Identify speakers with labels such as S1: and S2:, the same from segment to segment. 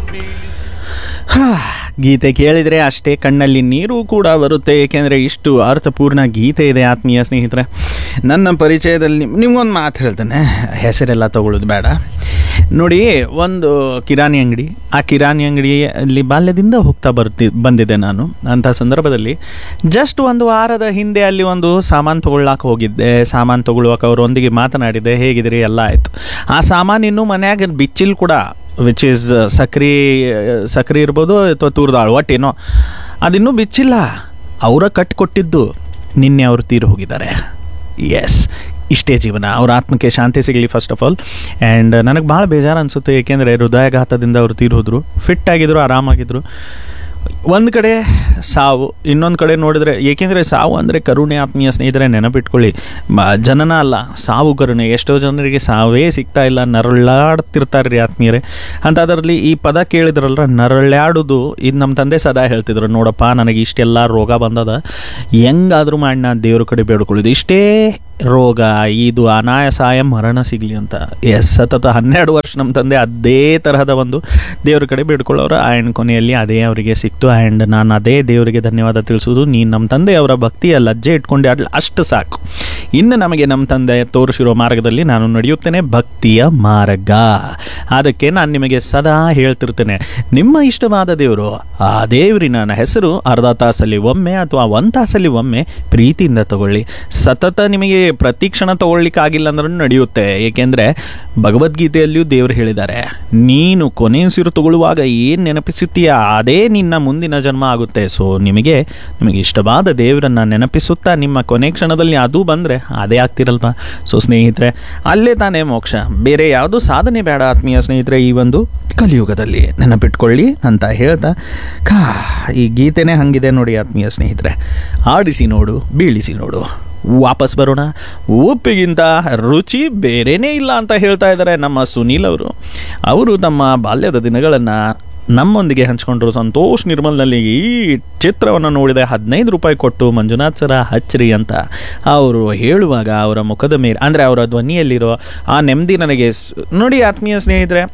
S1: ಹಾ, ಗೀತೆ ಕೇಳಿದರೆ ಅಷ್ಟೇ ಕಣ್ಣಲ್ಲಿ ನೀರು ಕೂಡ ಬರುತ್ತೆ ಏಕೆಂದರೆ ಇಷ್ಟು ಅರ್ಥಪೂರ್ಣ ಗೀತೆ ಇದೆ ಆತ್ಮೀಯ ಸ್ನೇಹಿತರೆ ನನ್ನ ಪರಿಚಯದಲ್ಲಿ ನಿಮ್ಗೊಂದು ಮಾತು ಹೇಳ್ತೇನೆ ಹೆಸರೆಲ್ಲ ತಗೊಳ್ಳೋದು ಬೇಡ ನೋಡಿ ಒಂದು ಕಿರಾಣಿ ಅಂಗಡಿ ಆ ಕಿರಾಣಿ ಅಂಗಡಿಯಲ್ಲಿ ಬಾಲ್ಯದಿಂದ ಹೋಗ್ತಾ ಬರ್ತಿ ಬಂದಿದ್ದೆ ನಾನು ಅಂಥ ಸಂದರ್ಭದಲ್ಲಿ ಜಸ್ಟ್ ಒಂದು ವಾರದ ಹಿಂದೆ ಅಲ್ಲಿ ಒಂದು ಸಾಮಾನು ತೊಗೊಳ್ಳಾಕ ಹೋಗಿದ್ದೆ ಸಾಮಾನು ತೊಗೊಳ್ಳುವಾಗ ಅವರೊಂದಿಗೆ ಮಾತನಾಡಿದ್ದೆ ಹೇಗಿದ್ರಿ ಎಲ್ಲ ಆಯಿತು ಆ ಸಾಮಾನು ಇನ್ನೂ ಮನ್ಯಾಗ ಬಿಚ್ಚಿಲ್ ಕೂಡ ವಿಚ್ ಈಸ್ ಸಕ್ರೆ ಸಕ್ರೆ ಇರ್ಬೋದು ಅಥವಾ ತೂರ್ದಾಳು ಒಟ್ಟೇನೋ ಅದಿನ್ನೂ ಬಿಚ್ಚಿಲ್ಲ ಅವರ ಕಟ್ ಕೊಟ್ಟಿದ್ದು ನಿನ್ನೆ ಅವರು ತೀರು ಹೋಗಿದ್ದಾರೆ ಎಸ್ ಇಷ್ಟೇ ಜೀವನ ಅವ್ರ ಆತ್ಮಕ್ಕೆ ಶಾಂತಿ ಸಿಗಲಿ ಫಸ್ಟ್ ಆಫ್ ಆಲ್ ಆ್ಯಂಡ್ ನನಗೆ ಭಾಳ ಬೇಜಾರು ಅನಿಸುತ್ತೆ ಏಕೆಂದರೆ ಹೃದಯಾಘಾತದಿಂದ ಅವರು ತೀರು ಹೋದರು ಫಿಟ್ ಆಗಿದ್ರು ಆರಾಮಾಗಿದ್ರು ಒಂದು ಕಡೆ ಸಾವು ಇನ್ನೊಂದು ಕಡೆ ನೋಡಿದ್ರೆ ಏಕೆಂದರೆ ಸಾವು ಅಂದರೆ ಕರುಣೆ ಆತ್ಮೀಯ ಸ್ನೇಹಿತರೆ ನೆನಪಿಟ್ಕೊಳ್ಳಿ ಮ- ಜನನ ಅಲ್ಲ ಸಾವು ಕರುಣೆ ಎಷ್ಟೋ ಜನರಿಗೆ ಸಾವೇ ಸಿಗ್ತಾ ಇಲ್ಲ ನರಳಾಡ್ತಿರ್ತಾರೆ ರೀ ಆತ್ಮೀಯರೇ ಅಂಥದ್ರಲ್ಲಿ ಈ ಪದ ಕೇಳಿದ್ರಲ್ಲ ನರಳಾಡೋದು ಇದು ನಮ್ಮ ತಂದೆ ಸದಾ ಹೇಳ್ತಿದ್ರು ನೋಡಪ್ಪ ನನಗೆ ಇಷ್ಟೆಲ್ಲ ರೋಗ ಬಂದದ ಹೆಂಗಾದ್ರೂ ಮಾಡಿ ನಾನು ದೇವ್ರ ಕಡೆ ಬೇಡ್ಕೊಳ್ಳೋದು ಇಷ್ಟೇ ರೋಗ ಇದು ಅನಾಯಸಾಯ ಮರಣ ಸಿಗಲಿ ಅಂತ ಎಸ್ ಸತತ ಹನ್ನೆರಡು ವರ್ಷ ನಮ್ಮ ತಂದೆ ಅದೇ ತರಹದ ಒಂದು ದೇವ್ರ ಕಡೆ ಬೇಡ್ಕೊಳ್ಳೋರು ಆ್ಯಂಡ್ ಕೊನೆಯಲ್ಲಿ ಅದೇ ಅವರಿಗೆ ಸಿಕ್ತು ಆ್ಯಂಡ್ ನಾನು ಅದೇ ದೇವರಿಗೆ ಧನ್ಯವಾದ ತಿಳಿಸೋದು ನೀನು ನಮ್ಮ ತಂದೆ ಅವರ ಭಕ್ತಿಯ ಲಜ್ಜೆ ಇಟ್ಕೊಂಡೆ ಅಡ್ಲ ಅಷ್ಟು ಸಾಕು ಇನ್ನು ನಮಗೆ ನಮ್ಮ ತಂದೆ ತೋರಿಸಿರೋ ಮಾರ್ಗದಲ್ಲಿ ನಾನು ನಡೆಯುತ್ತೇನೆ ಭಕ್ತಿಯ ಮಾರ್ಗ ಅದಕ್ಕೆ ನಾನು ನಿಮಗೆ ಸದಾ ಹೇಳ್ತಿರ್ತೇನೆ ನಿಮ್ಮ ಇಷ್ಟವಾದ ದೇವರು ಆ ದೇವರಿನ ಹೆಸರು ಅರ್ಧ ತಾಸಲ್ಲಿ ಒಮ್ಮೆ ಅಥವಾ ಒಂದು ತಾಸಲ್ಲಿ ಒಮ್ಮೆ ಪ್ರೀತಿಯಿಂದ ತಗೊಳ್ಳಿ ಸತತ ನಿಮಗೆ ಪ್ರತಿ ಕ್ಷಣ ತಗೊಳ್ಳಿಕ್ಕಾಗಿಲ್ಲ ಅಂದ್ರೂ ನಡೆಯುತ್ತೆ ಏಕೆಂದರೆ ಭಗವದ್ಗೀತೆಯಲ್ಲಿಯೂ ದೇವರು ಹೇಳಿದ್ದಾರೆ ನೀನು ಕೊನೆ ಉಸಿರು ತಗೊಳ್ಳುವಾಗ ಏನು ನೆನಪಿಸುತ್ತೀಯ ಅದೇ ನಿನ್ನ ಮುಂದಿನ ಜನ್ಮ ಆಗುತ್ತೆ ಸೊ ನಿಮಗೆ ನಿಮಗೆ ಇಷ್ಟವಾದ ದೇವರನ್ನು ನೆನಪಿಸುತ್ತಾ ನಿಮ್ಮ ಕೊನೆ ಕ್ಷಣದಲ್ಲಿ ಅದು ಬಂದರೆ ಅದೇ ಆಗ್ತಿರಲ್ವಾ ಸೊ ಸ್ನೇಹಿತರೆ ಅಲ್ಲೇ ತಾನೇ ಮೋಕ್ಷ ಬೇರೆ ಯಾವುದು ಸಾಧನೆ ಬೇಡ ಆತ್ಮೀಯ ಸ್ನೇಹಿತರೆ ಈ ಒಂದು ಕಲಿಯುಗದಲ್ಲಿ ನೆನಪಿಟ್ಕೊಳ್ಳಿ ಅಂತ ಹೇಳ್ತಾ ಕಾ ಈ ಗೀತೆನೇ ಹಂಗಿದೆ ನೋಡಿ ಆತ್ಮೀಯ ಸ್ನೇಹಿತರೆ ಆಡಿಸಿ ನೋಡು ಬೀಳಿಸಿ ನೋಡು ವಾಪಸ್ ಬರೋಣ ಉಪ್ಪಿಗಿಂತ ರುಚಿ ಬೇರೆನೇ ಇಲ್ಲ ಅಂತ ಹೇಳ್ತಾ ಇದ್ದಾರೆ ನಮ್ಮ ಸುನೀಲ್ ಅವರು ಅವರು ತಮ್ಮ ಬಾಲ್ಯದ ದಿನಗಳನ್ನು ನಮ್ಮೊಂದಿಗೆ ಹಂಚ್ಕೊಂಡ್ರು ಸಂತೋಷ್ ನಿರ್ಮಲ್ನಲ್ಲಿ ಈ ಚಿತ್ರವನ್ನು ನೋಡಿದೆ ಹದಿನೈದು ರೂಪಾಯಿ ಕೊಟ್ಟು ಮಂಜುನಾಥ್ ಸರ ಹಚ್ಚ್ರಿ ಅಂತ ಅವರು ಹೇಳುವಾಗ ಅವರ ಮುಖದ ಮೇಲೆ ಅಂದರೆ ಅವರ ಧ್ವನಿಯಲ್ಲಿರೋ ಆ ನೆಮ್ಮದಿ ನನಗೆ ಸ್- ನೋಡಿ ಆತ್ಮೀಯ ಸ್ನೇಹಿತರೆ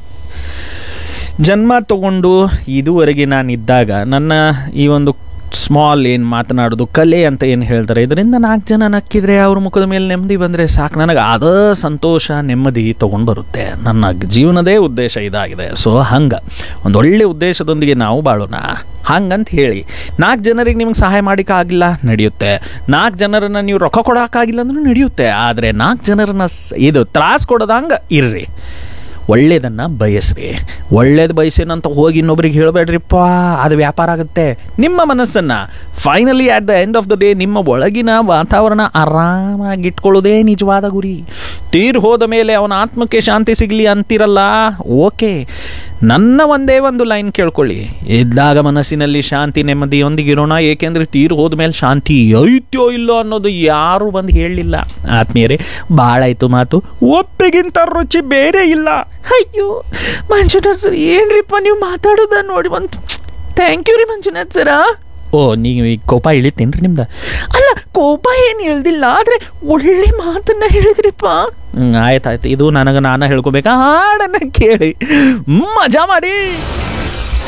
S1: ಜನ್ಮ ತಗೊಂಡು ಇದುವರೆಗೆ ನಾನಿದ್ದಾಗ ನನ್ನ ಈ ಒಂದು ಸ್ಮಾಲ್ ಏನು ಮಾತನಾಡೋದು ಕಲೆ ಅಂತ ಏನು ಹೇಳ್ತಾರೆ ಇದರಿಂದ ನಾಲ್ಕು ಜನ ನಕ್ಕಿದ್ರೆ ಅವ್ರ ಮುಖದ ಮೇಲೆ ನೆಮ್ಮದಿ ಬಂದರೆ ಸಾಕು ನನಗೆ ಅದ ಸಂತೋಷ ನೆಮ್ಮದಿ ತೊಗೊಂಡು ಬರುತ್ತೆ ನನ್ನ ಜೀವನದೇ ಉದ್ದೇಶ ಇದಾಗಿದೆ ಸೊ ಹಂಗೆ ಒಂದು ಒಳ್ಳೆ ಉದ್ದೇಶದೊಂದಿಗೆ ನಾವು ಬಾಳೋಣ ಹಂಗಂತ ಹೇಳಿ ನಾಲ್ಕು ಜನರಿಗೆ ನಿಮ್ಗೆ ಸಹಾಯ ಮಾಡೋಕ್ಕಾಗಿಲ್ಲ ನಡೆಯುತ್ತೆ ನಾಲ್ಕು ಜನರನ್ನು ನೀವು ರೊಕ್ಕ ಕೊಡೋಕ್ಕಾಗಿಲ್ಲ ಅಂದ್ರೂ ನಡೆಯುತ್ತೆ ಆದರೆ ನಾಲ್ಕು ಜನರನ್ನ ಸ್- ಇದು ತ್ರಾಸ ಕೊಡೋದಂಗೆ ಇರ್ರಿ ಒಳ್ಳೇದನ್ನು ಬಯಸ್ರಿ ಒಳ್ಳೇದು ಬಯಸೇನಂತ ಹೋಗಿ ಇನ್ನೊಬ್ರಿಗೆ ಹೇಳಬೇಡ್ರಿಪ್ಪ ಅದು ವ್ಯಾಪಾರ ಆಗುತ್ತೆ ನಿಮ್ಮ ಮನಸ್ಸನ್ನು finally at the end of the day ನಿಮ್ಮ ಒಳಗಿನ ವಾತಾವರಣ ಆರಾಮಾಗಿ ಇಟ್ಕೊಳ್ಳೋದೇ ನಿಜವಾದ ಗುರಿ ತೀರ್ ಹೋದ ಮೇಲೆ ಅವನ ಆತ್ಮಕ್ಕೆ ಶಾಂತಿ ಸಿಗಲಿ ಅಂತಿರಲ್ಲ ಓಕೆ ನನ್ನ ಒಂದೇ ಒಂದು ಲೈನ್ ಕೇಳ್ಕೊಳ್ಳಿ ಇದ್ದಾಗ ಮನಸ್ಸಿನಲ್ಲಿ ಶಾಂತಿ ನೆಮ್ಮದಿಯೊಂದಿಗಿರೋಣ ಏಕೆಂದರೆ ತೀರು ಹೋದ ಮೇಲೆ ಶಾಂತಿ ಐತ್ಯೋ ಇಲ್ಲೋ ಅನ್ನೋದು ಯಾರು ಬಂದು ಹೇಳಲಿಲ್ಲ ಆತ್ಮೀಯರೇ ಭಾಳ ಆಯ್ತು ಮಾತು ಒಪ್ಪಿಗಿಂತ ರುಚಿ ಬೇರೆ ಇಲ್ಲ ಅಯ್ಯೋ ಮಂಜುನಾಥ್ ಸರ್ ಏನ್ರಿಪ್ಪ ನೀವು ಮಾತಾಡೋದ ನೋಡಿ ಒಂದು ಥ್ಯಾಂಕ್ ಯು ರೀ ಮಂಜುನಾಥ್ ಸರ ಓ ನೀವು ಈ ಕೋಪ ಇಳಿತೀನ್ರಿ ನಿಮ್ದು ಅಲ್ಲ ಕೋಪ ಏನು ಇಳ್ದಿಲ್ಲ ಆದರೆ ಒಳ್ಳೆ ಮಾತನ್ನ ಹೇಳಿದ್ರಿಪ್ಪ ಹ್ಞೂ ಆಯ್ತು ಆಯ್ತು ಇದು ನನಗೆ ನಾನು ಹೇಳ್ಕೊಬೇಕಾ ಹಾಡನ್ನು ಕೇಳಿ ಮಜಾ ಮಾಡಿ